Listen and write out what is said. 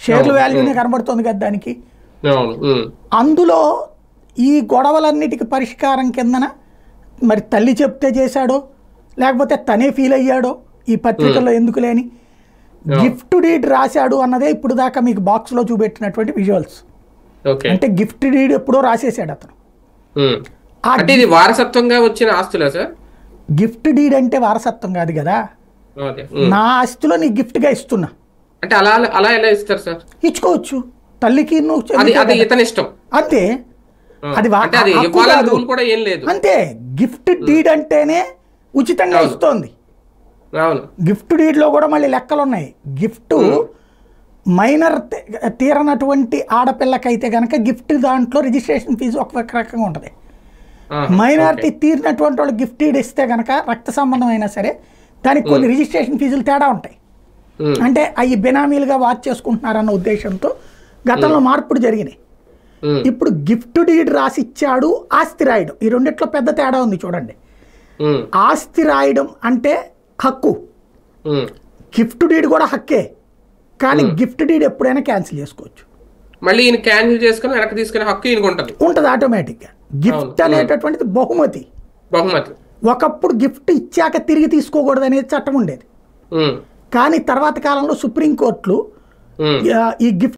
షేర్ల వాల్యూనే కనబడుతుంది కదా దానికి అవును ఉమ్, అందులో ఈ గొడవలన్నిటికీ పరిష్కారం కిందన మరి తల్లి చెప్తే చేశాడో లేకపోతే తనే ఫీల్ అయ్యాడో ఈ పత్రికల్లో ఎందుకు లేని గిఫ్ట్ డీడ్ రాశాడు అన్నదే ఇప్పుడు దాకా మీకు బాక్స్లో చూపెట్టినటువంటి విజువల్స్ ఓకే అంటే గిఫ్ట్ డీడ్ ఎప్పుడో రాసేసాడు అతను ఉమ్. ఆ అంటే ఇది వారసత్వంగా వచ్చిన ఆస్తులా సార్ గిఫ్ట్ డీడ్ అంటే వారసత్వం కాదు కదా అదే ఉమ్. నా ఆస్తిలో నీ గిఫ్ట్గా ఇస్తున్నా అంటే అలా అలా ఎలా ఇస్తారు సార్ ఇచ్చుకోవచ్చు తల్లికి నువ్వు అది చెల్లికి అది కదా. ఇతని ఇష్టం అంతే ఆ, అది వా- అంటే అది హక్కు ఇవ్వాలని కాదు. రూల్ కూడా ఏం లేదు అంతే గిఫ్ట్ డీడ్ అంటేనే ఉచితంగా అవును. ఇస్తోంది అవును గిఫ్ట్ డీడ్లో కూడా మళ్ళీ లెక్కలు ఉన్నాయి గిఫ్ట్ మైనర్ తే- తీరనటువంటి ఆడపిల్లకైతే కనుక గిఫ్ట్ దాంట్లో రిజిస్ట్రేషన్ ఫీజు ఒక రకంగా ఉంటుంది ఆహా, మైనారిటీ తీరినటువంటి వాళ్ళు గిఫ్ట్ డీడ్ ఇస్తే కనుక రక్త సంబంధం అయినా సరే దానికి కొన్ని రిజిస్ట్రేషన్ ఫీజులు తేడా ఉంటాయి ఉమ్, అంటే అవి బినామీలుగా వాచ్ చేసుకుంటున్నారన్న ఉద్దేశంతో గతంలో మార్పులు జరిగినాయి ఉమ్, ఇప్పుడు గిఫ్ట్ డీడ్ రాసిచ్చాడు ఆస్తి రాయడం ఈ రెండిట్లో పెద్ద తేడా ఉంది చూడండి ఉమ్, ఆస్తి రాయడం అంటే హక్కు ఉమ్. గిఫ్ట్ డీడ్ కూడా హక్కే కానీ గిఫ్ట్ డీడ్ ఎప్పుడైనా క్యాన్సిల్ చేసుకోవచ్చు మళ్ళీ ఈయన క్యాన్సిల్ చేసుకుని వెనక్కి తీసుకునే హక్కు ఈయనకు ఉంటుంది ఉంటుంది ఆటోమేటిక్గా గిఫ్ట్ అవును. అనేటటువంటిది బహుమతి బహుమతి ఒకప్పుడు గిఫ్ట్ ఇచ్చాక తిరిగి తీసుకోకూడదు అనేది చట్టం ఉండేది ఉమ్, కానీ తర్వాత కాలంలో సుప్రీంకోర్టులు ఉమ్. ఆ, ఈ గిఫ్ట్